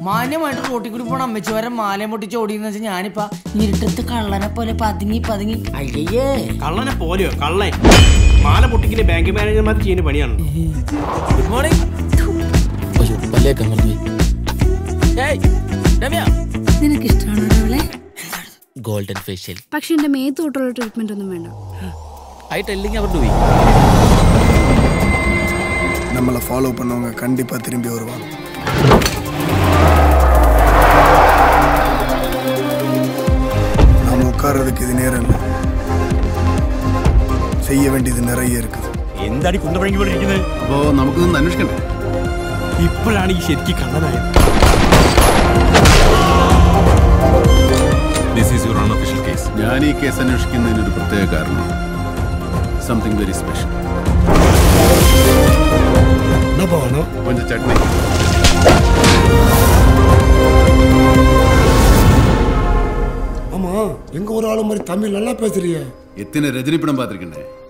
മാന്യമായിട്ട് റോട്ടിൽ കൂടി പോണ അമ്മച്ചിവരെ മാലയും പൊട്ടിച്ച് ഓടിയെന്ന് വെച്ചാൽ ഞാനിപ്പ ഇരുട്ടത്ത് കള്ളനെ പോലെ പതുങ്ങി പതുങ്ങി അയ്യേ കള്ളനെ പോലെയോ കള്ളൻ മാല പൊട്ടിക്കല് ബാങ്ക് മാനേജർമാർ ചെയ്യുന്ന പണിയാണ് ഗുഡ് മോർണിംഗ് അയ്യോ പല്ലേക്കാൻ മറന്നുപോയി ഏയ് രമ്യ നിനക്ക് ഇഷ്ടമാണോ അവളെ ഗോൾഡൻ ഫേഷ്യൽ പക്ഷെ എന്റെ മേത്ത് തൊട്ടുള്ള ട്രീറ്റ്മെന്റ് ഒന്നും വേണ്ട ஐ டெல்லிங் அவர் டூயிங் நம்மளை ஃபாலோ பண்ணவங்க கண்டிப்பாக திரும்பி வருவாங்க நாம உட்கார்றதுக்கு இது நேரம் இல்லை செய்ய வேண்டியது நிறைய இருக்குது എന്താടി കുന്തപ്പഴങ്ങി പോലെ ഇരിക്കുന്നത് അപ്പോൾ നമുക്കൊന്ന് അന്വേഷിക്കണ്ടേ ഇപ്പോഴാണ് ഈ ശരിക്കും കള്ളനായത് this is your unofficial case ഞാൻ ഈ കേസ് അന്വേഷിക്കുന്നതിന് ഒരു പ്രത്യേക കാരണം സംതിങ് വെരി സ്പെഷ്യൽ கொஞ்சம் சட்னி ஆமா எங்க ஒரு ஆளு மாதிரி தமிழ் நல்லா பேசுறியே எத்தனை ரஜினி படம் பார்த்துருக்கேன்